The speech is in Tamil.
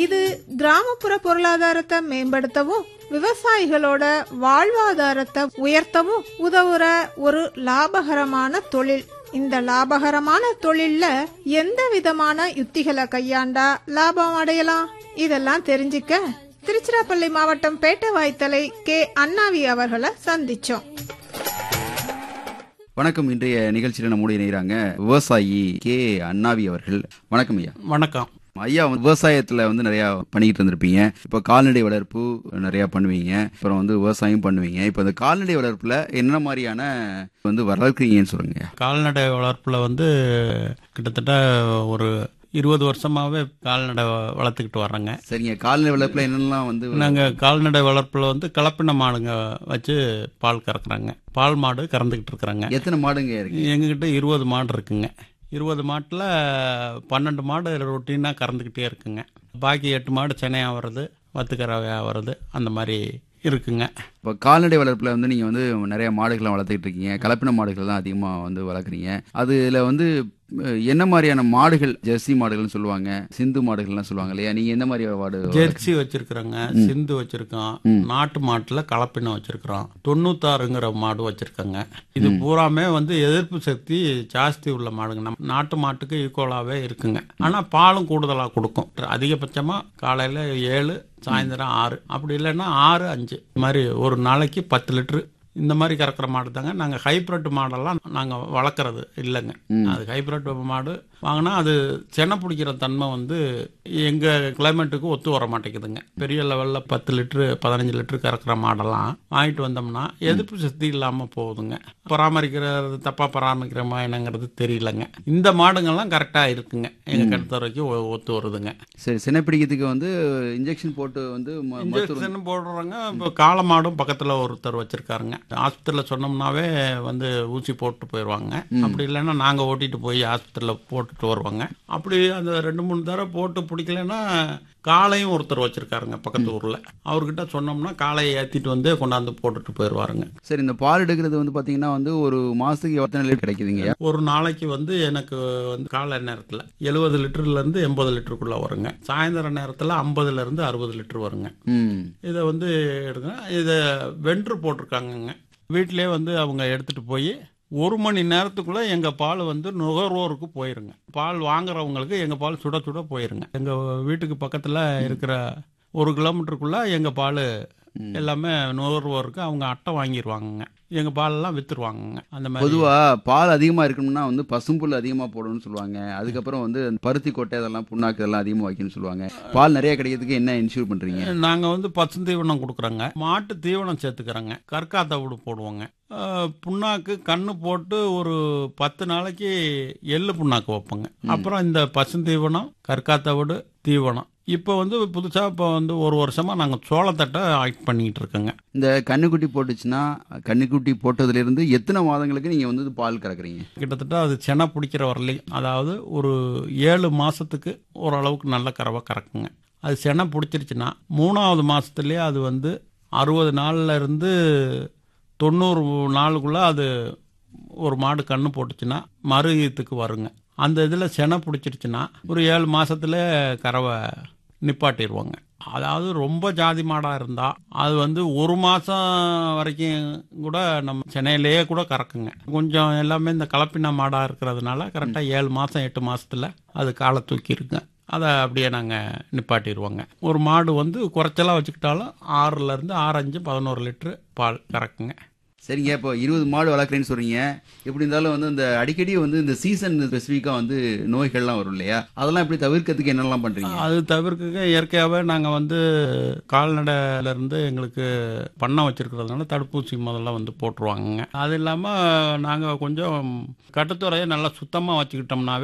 இது கிராமப்புற பொருளாதாரத்தை மேம்படுத்தவும் விவசாயிகளோட வாழ்வாதாரத்தை உயர்த்தவும் உதவுற ஒரு லாபகரமான தொழில் இந்த லாபகரமான தொழில்ல எந்த விதமான யுத்திகளை கையாண்டா லாபம் அடையலாம் இதெல்லாம் தெரிஞ்சுக்க திருச்சிராப்பள்ளி மாவட்டம் பேட்டவாய்த்தலை கே அண்ணாவி அவர்களை சந்திச்சோம் வணக்கம் இன்றைய நிகழ்ச்சியில் நம்முடைய இணைகிறாங்க விவசாயி கே அண்ணாவி அவர்கள் வணக்கம் ஐயா வணக்கம் ஐயா வந்து விவசாயத்துல வந்து நிறைய பண்ணிக்கிட்டு இருந்திருப்பீங்க இப்போ கால்நடை வளர்ப்பு நிறைய பண்ணுவீங்க அப்புறம் வந்து விவசாயம் பண்ணுவீங்க இப்போ இந்த கால்நடை வளர்ப்புல என்ன மாதிரியான வந்து வளர்க்குறீங்கன்னு சொல்லுங்க ஐயா. கால்நடை வளர்ப்பில் வந்து கிட்டத்தட்ட ஒரு இருபது வருஷமாவே கால்நடை வ- வளர்த்துக்கிட்டு வர்றேங்க சரிங்க கால்நடை வளர்ப்புல என்னெல்லாம் வந்து நாங்கள் கால்நடை வளர்ப்பில் வந்து கலப்பின மாடுங்க வச்சு பால் கறக்குறாங்க பால் மாடு கறந்துக்கிட்டு இருக்கிறாங்க எத்தனை மாடுங்க இருக்கு எங்ககிட்ட இருபது மாடு இருக்குங்க இருபது மாட்டில் பன்னெண்டு மாடு ரொட்டீனாக கறந்துக்கிட்டே இருக்குங்க பாக்கி எட்டு மாடு சென்னையாக வருது வத்துக்கறவையாக வருது அந்த மாதிரி இருக்குங்க இப்போ கால்நடை வளர்ப்புல வந்து நீங்க வந்து நிறைய மாடுகளை வளர்த்துக்கிட்டு இருக்கீங்க கலப்பின மாடுகள் தான் அதிகமா வந்து வளர்க்குறீங்க அதுல வந்து அஹ், என்ன மாதிரியான மாடுகள் ஜெர்சி மாடுகள்னு சொல்லுவாங்க சிந்து மாடுகள்லாம் சொல்லுவாங்க இல்லையா நீங்க எந்த மாதிரி மாடு ஜெர்சி வச்சிருக்கிறோங்க சிந்து வச்சிருக்கோம் நாட்டு மாட்டுல கலப்பினம் வச்சிருக்கிறோம் தொண்ணூத்தாறுங்கிற மாடு வச்சிருக்கோங்க இது பூராமே வந்து எதிர்ப்பு சக்தி ஜாஸ்தி உள்ள மாடுங்க நம்ம நாட்டு மாட்டுக்கு ஈக்குவலாவே இருக்குங்க ஆனா பாலும் கூடுதலா கொடுக்கும் அதிகபட்சமா காலையில ஏழு சாயந்தரம் ஆறு அப்படி இல்லைன்னா ஆறு அஞ்சு இது மாதிரி ஒரு நாளைக்கு பத்து லிட்டரு இந்த மாதிரி கறக்கிற மாடு தாங்க நாங்கள் ஹைப்ரிட் மாடெல்லாம் நாங்கள் வளர்க்குறது இல்லைங்க அது ஹைப்ரிட் மாடு வாங்கினா அது செனை பிடிக்கிற தன்மை வந்து எங்கள் கிளைமேட்டுக்கு ஒத்து வர மாட்டேங்குதுங்க பெரிய லெவலில் பத்து லிட்ரு பதினஞ்சு லிட்ரு கறக்கிற மாடெல்லாம் வாங்கிட்டு வந்தோம்னா எதிர்ப்பு சக்தி இல்லாமல் போகுதுங்க பராமரிக்கிறது தப்பாக பராமரிக்கிறோமா என்னங்கிறது தெரியலங்க இந்த மாடுங்கள்லாம் கரெக்டாக இருக்குங்க எங்கள் கருத்து வரைக்கும் ஒ- ஒத்து வருதுங்க சரி சினைப்பிடிக்கிறதுக்கு வந்து இன்ஜெக்ஷன் போட்டு வந்து ம- மருத்துவர் இன்ஜெக்ஷன் போடுறாங்க இப்போ காளை மாடும் பக்கத்தில் ஒருத்தர் வச்சிருக்காருங்க ஆஸ்பத்திரியில் சொன்னோம்னாவே வந்து ஊசி போட்டு போயிடுவாங்க அப்படி இல்லைன்னா நாங்கள் ஓட்டிட்டு போய் ஆஸ்பத்திரியில் போட்டுட்டு வருவாங்க அப்படி அந்த ரெண்டு மூணு தடவை போட்டு பிடிக்கலன்னா காளையும் ஒருத்தர் வச்சிருக்காருங்க பக்கத்து ஊரில் அவர்கிட்ட சொன்னோம்னா காளையை ஏற்றிட்டு வந்து கொண்டாந்து போட்டுட்டு போயிடுவாருங்க சரி இந்த பால் எடுக்கிறது வந்து பாத்தீங்கன்னா வந்து ஒரு மாசத்துக்கு எத்தனை லிட்டர் கிடைக்குதுங்க ஒரு நாளைக்கு வந்து எனக்கு வந்து காலை நேரத்தில் எழுபது லிட்டர்லேருந்து எண்பது லிட்டருக்குள்ளே வருங்க சாயந்தர நேரத்தில் ஐம்பதுலேருந்து அறுபது லிட்டர் வருங்க ம் இதை வந்து எடுங்க இதை வென்று போட்டிருக்காங்கங்க வீட்டிலே வந்து அவங்க எடுத்துட்டு போய் ஒரு மணி நேரத்துக்குள்ள எங்க பால் வந்து நுகர்வோருக்கு போயிருங்க பால் வாங்குறவங்களுக்கு எங்க பால் சுட சுட போயிருங்க எங்க வீட்டுக்கு பக்கத்துல இருக்கிற ஒரு கிலோமீட்டருக்குள்ள எங்க பால் எல்லாமே நுகர்வோருக்கு அவங்க அட்டை வாங்கிடுவாங்கங்க எங்க பாலெல்லாம் வித்துருவாங்கங்க அந்த மாதிரி பொதுவா பால் அதிகமா இருக்கணும்னா வந்து பசும்புல் அதிகமா போடணும்னு சொல்லுவாங்க அதுக்கப்புறம் வந்து அந்த பருத்தி கொட்டை அதெல்லாம் புண்ணாக்கு இதெல்லாம் அதிகமா வைக்கணும்னு சொல்லுவாங்க பால் நிறைய கிடைக்கிறதுக்கு என்ன இன்சூர் பண்றீங்க நாங்கள் வந்து பச்சை தீவனம் கொடுக்குறோங்க மாட்டு தீவனம் சேர்த்துக்கிறோங்க கற்கா தவிடு போடுவோங்க அஹ், புண்ணாக்கு கண்ணு போட்டு ஒரு பத்து நாளைக்கு எள்ளு புண்ணாக்கு வைப்போங்க அப்புறம் இந்த பசுந்தீவனம் கற்கா தவிடு தீவனம் இப்போ வந்து புதுசாக இப்போ வந்து ஒரு வருஷமாக நாங்கள் சோளத்தட்டை ஆக்ட் பண்ணிக்கிட்டு இருக்கோங்க இந்த கண்ணுக்குட்டி போட்டுச்சுன்னா கண்ணுக்குட்டி போட்டதுல இருந்து எத்தனை மாதங்களுக்கு நீங்க வந்து பால் கறக்குறீங்க கிட்டத்தட்ட அது செனை பிடிக்கிற வரலையும் அதாவது ஒரு ஏழு மாதத்துக்கு ஓரளவுக்கு நல்ல கறவை கறக்குங்க அது செனை பிடிச்சிருச்சுன்னா மூணாவது மாதத்துலேயே அது வந்து அறுபது நாள்ல இருந்து தொண்ணூறு நாளுக்குள்ளே அது ஒரு மாடு கண்ணு போட்டுச்சுன்னா மறு ஈத்துக்கு வருங்க அந்த இதில் செனை பிடிச்சிருச்சுன்னா ஒரு ஏழு மாசத்துல கறவை நிப்பாட்டிடுவாங்க அதாவது ரொம்ப ஜாதி மாடாக இருந்தால் அது வந்து ஒரு மாதம் வரைக்கும் கூட நம்ம சென்னையிலேயே கூட கறக்குங்க கொஞ்சம் எல்லாமே இந்த கலப்பின மாடாக இருக்கிறதுனால கரெக்டாக ஏழு மாதம் எட்டு மாசத்துல அது காலை தூக்கிருங்க அதை அப்படியே நாங்கள் நிப்பாட்டிடுவோங்க ஒரு மாடு வந்து குறைச்சலாக வச்சுக்கிட்டாலும் ஆறுலேருந்து ஆறு அஞ்சு பதினோரு லிட்ரு பால் கறக்குங்க சரிங்க இப்போ இருபது மாடு வளர்க்குறேன்னு சொல்றீங்க எப்படி இருந்தாலும் வந்து இந்த அடிக்கடி வந்து இந்த சீசன் ஸ்பெசிஃபிக்கா வந்து நோய்கள்லாம் வரும் இல்லையா அதெல்லாம் எப்படி தவிர்க்கிறதுக்கு என்னெல்லாம் பண்றீங்க அது தவிர்க்க இயற்கையாகவே நாங்கள் வந்து கால்நடையில இருந்து எங்களுக்கு பண்ணை வச்சிருக்கிறதுனால தடுப்பூசி முதல்ல வந்து போட்டுருவாங்கங்க அது இல்லாமல் நாங்கள் கொஞ்சம் கட்டுத்துறையை நல்லா சுத்தமாக வச்சுக்கிட்டோம்னாவே